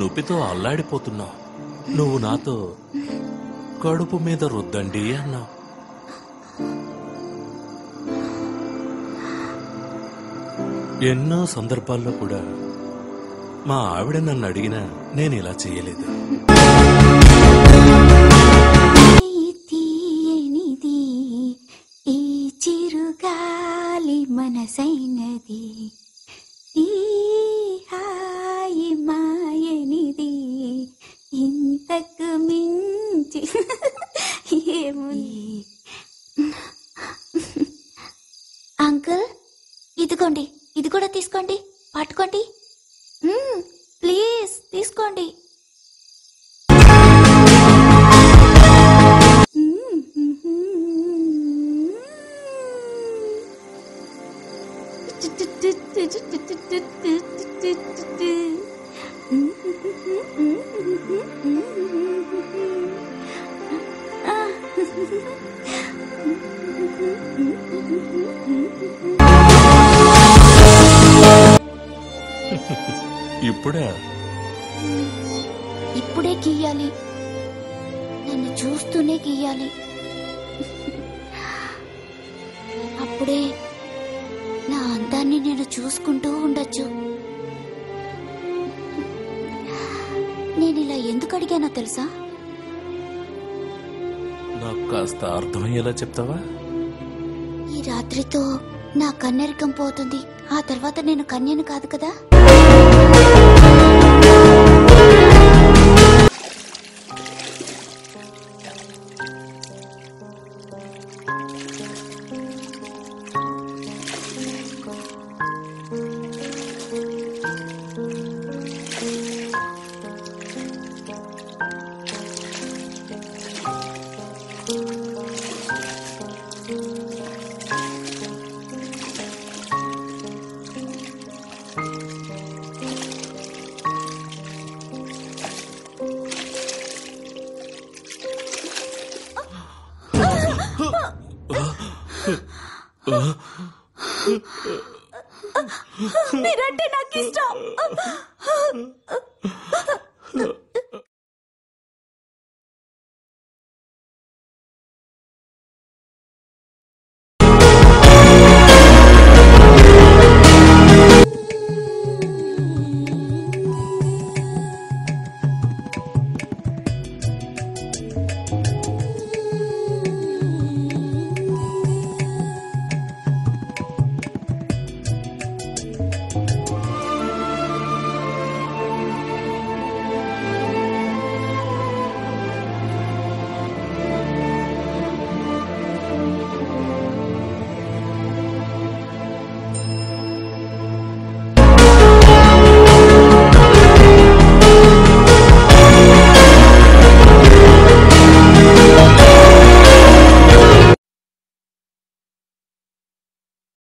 నొప్పితో అల్లాడిపోతున్నావు నువ్వు నాతో కడుపు మీద రుద్దండి అన్నావు ఎన్నో సందర్భాల్లో కూడా మా ఆవిడ నన్ను అడిగినా నేను ఇలా చేయలేదు ఈ తీయనిది ఈ చిరుగాలి మనసైనది ఈ హాయి మాయనిది ఇంతకు మించి ఏముంది అంకుల్ ఇదిగోండి ఇది కూడా తీసుకోండి పట్టుకోండి మ్మ్, ప్లీజ్ తీసుకోండి ఇప్పుడే ఇప్పుడే గీయాలి నన్ను చూస్తూనే గీయాలి అప్పుడే నా అందాన్ని నేను చూసుకుంటూ ఉండొచ్చు నేను ఇలా ఎందుకు అడిగానో తెలుసా నాకు కాస్త అర్థమయ్యేలా చెప్తావా ఈ రాత్రితో నా కన్నెరకం పోతుంది ఆ తర్వాత నేను కన్యను కాదు కదా మీరంటే నాకు ఇష్టం